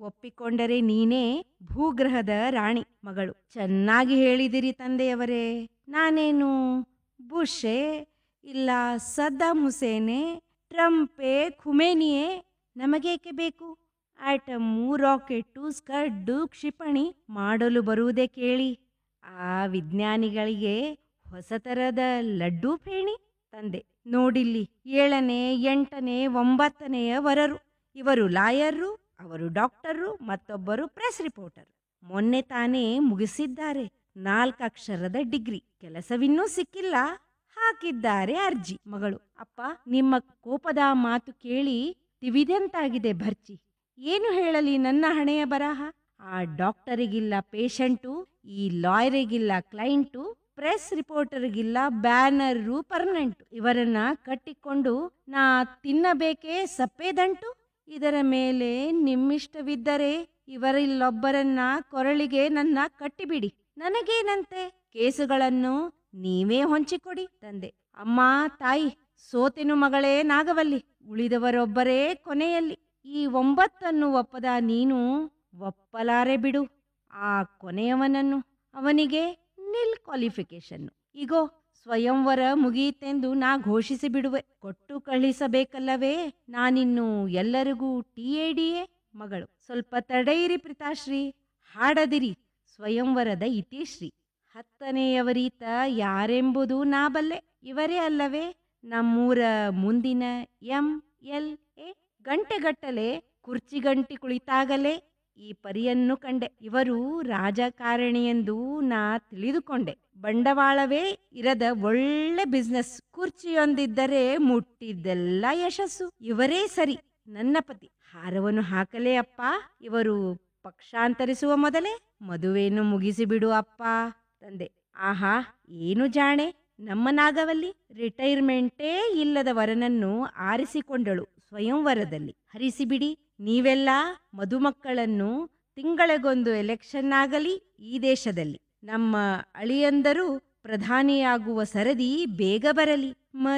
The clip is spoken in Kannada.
ಒಪ್ಪಿಕೊಂಡರೆ ನೀನೇ ಭೂಗ್ರಹದ ರಾಣಿ ಮಗಳು ಚೆನ್ನಾಗಿ ಹೇಳಿದಿರಿ ತಂದೆಯವರೇ ನಾನೇನು ಬುಷೆ ಇಲ್ಲ ಸದ್ದಾಂ ಹುಸೇನೆ ಟ್ರಂಪೆ ಖುಮೇನಿಯೇ ನಮಗೇಕೆ ಬೇಕು ಆಟಮು ರಾಕೆಟ್ಟು ಸ್ಕಡ್ಡು ಕ್ಷಿಪಣಿ ಮಾಡಲು ಬರುವುದೇ ಕೇಳಿ ಆ ವಿಜ್ಞಾನಿಗಳಿಗೆ ಹೊಸ ಥರದ ಲಡ್ಡು ಫೇಣಿ ತಂದೆ ನೋಡಿಲ್ಲಿ ಏಳನೇ ಎಂಟನೇ ಒಂಬತ್ತನೆಯ ವರರು ಇವರು ಲಾಯರ್ರು ಅವರು ಡಾಕ್ಟರು ಮತ್ತೊಬ್ಬರು ಪ್ರೆಸ್ ರಿಪೋರ್ಟರ್ ಮೊನ್ನೆ ತಾನೇ ಮುಗಿಸಿದ್ದಾರೆ ನಾಲ್ಕಕ್ಷರದ ಡಿಗ್ರಿ ಕೆಲಸವಿನ್ನೂ ಸಿಕ್ಕಿಲ್ಲ ಹಾಕಿದ್ದಾರೆ ಅರ್ಜಿ ಮಗಳು ಅಪ್ಪ ನಿಮ್ಮ ಕೋಪದ ಮಾತು ಕೇಳಿ ತಿವಿದೆಂತಾಗಿದೆ ಭರ್ಚಿ ಏನು ಹೇಳಲಿ ನನ್ನ ಹಣೆಯ ಬರಹ ಆ ಡಾಕ್ಟರಿಗಿಲ್ಲ ಪೇಷಂಟು ಈ ಲಾಯರಿಗಿಲ್ಲ ಕ್ಲೈಂಟು ಪ್ರೆಸ್ ರಿಪೋರ್ಟರ್ಗಿಲ್ಲ ಬ್ಯಾನರು ಪರ್ಮನೆಂಟ್ ಇವರನ್ನ ಕಟ್ಟಿಕೊಂಡು ನಾ ತಿನ್ನಬೇಕೇ ಸಪ್ಪೇದಂಟು ಇದರ ಮೇಲೆ ನಿಮ್ಮಿಷ್ಟವಿದ್ದರೆ ಇವರಿಲ್ಲೊಬ್ಬರನ್ನ ಕೊರಳಿಗೆ ನನ್ನ ಕಟ್ಟಿಬಿಡಿ ನನಗೇನಂತೆ ಕೇಸುಗಳನ್ನು ನೀವೇ ಹೊಂಚಿಕೊಡಿ ತಂದೆ ಅಮ್ಮ ತಾಯಿ ಸೋತೆನು ಮಗಳೇ ನಾಗವಲ್ಲಿ ಉಳಿದವರೊಬ್ಬರೇ ಕೊನೆಯಲ್ಲಿ ಈ ಒಂಬತ್ತನ್ನು ಒಪ್ಪದ ನೀನು ಒಪ್ಪಲಾರೆ ಬಿಡು ಆ ಕೊನೆಯವನನ್ನು ಅವನಿಗೆ ನಿಲ್ ಕ್ವಾಲಿಫಿಕೇಶನ್ ಈಗೋ ಸ್ವಯಂವರ ಮುಗಿಯಿತೆಂದು ನಾ ಘೋಷಿಸಿ ಬಿಡುವೆ ಕೊಟ್ಟು ಕಳಿಸಬೇಕಲ್ಲವೇ ನಾನಿನ್ನು ಎಲ್ಲರಿಗೂ ಟಿ ಎ ಡಿಯೇ ಮಗಳು ಸ್ವಲ್ಪ ತಡೆಯಿರಿ ಪ್ರಿತಾಶ್ರೀ ಹಾಡದಿರಿ ಸ್ವಯಂವರದ ಇತಿಶ್ರೀ ಹತ್ತನೆಯವರೀತ ಯಾರೆಂಬುದು ನಾ ಬಲ್ಲೆ ಇವರೇ ಅಲ್ಲವೇ ನಮ್ಮೂರ ಮುಂದಿನ ಎಂ ಎಲ್ ಎ ಗಂಟೆಗಟ್ಟಲೆ ಕುರ್ಚಿಗಂಟಿ ಕುಳಿತಾಗಲೇ ಈ ಪರಿಯನ್ನು ಕಂಡೆ ಇವರು ರಾಜಕಾರಣಿಯೆಂದು ನಾ ತಿಳಿದುಕೊಂಡೆ ಬಂಡವಾಳವೇ ಇರದ ಒಳ್ಳೆ ಬಿಸ್ನೆಸ್ ಕುರ್ಚಿಯೊಂದಿದ್ದರೆ ಮುಟ್ಟಿದ್ದೆಲ್ಲ ಯಶಸ್ಸು ಇವರೇ ಸರಿ ನನ್ನ ಪತಿ ಹಾರವನ್ನು ಹಾಕಲೇ ಅಪ್ಪ ಇವರು ಪಕ್ಷಾಂತರಿಸುವ ಮೊದಲೇ ಮದುವೆಯನ್ನು ಮುಗಿಸಿಬಿಡು ಅಪ್ಪ ತಂದೆ ಆಹಾ ಏನು ಜಾಣೆ ನಮ್ಮ ನಾಗವಲ್ಲಿ ರಿಟೈರ್ಮೆಂಟೇ ಇಲ್ಲದ ವರನನ್ನು ಆರಿಸಿಕೊಂಡಳು ಸ್ವಯಂವರದಲ್ಲಿ ಹರಿಸಿಬಿಡಿ ನೀವೆಲ್ಲ ಮದುಮಕ್ಕಳನ್ನು ತಿಂಗಳಿಗೊಂದು ಎಲೆಕ್ಷನ್ ಆಗಲಿ ಈ ದೇಶದಲ್ಲಿ ನಮ್ಮ ಅಳಿಯಂದರು ಪ್ರಧಾನಿಯಾಗುವ ಸರದಿ ಬೇಗ ಬರಲಿ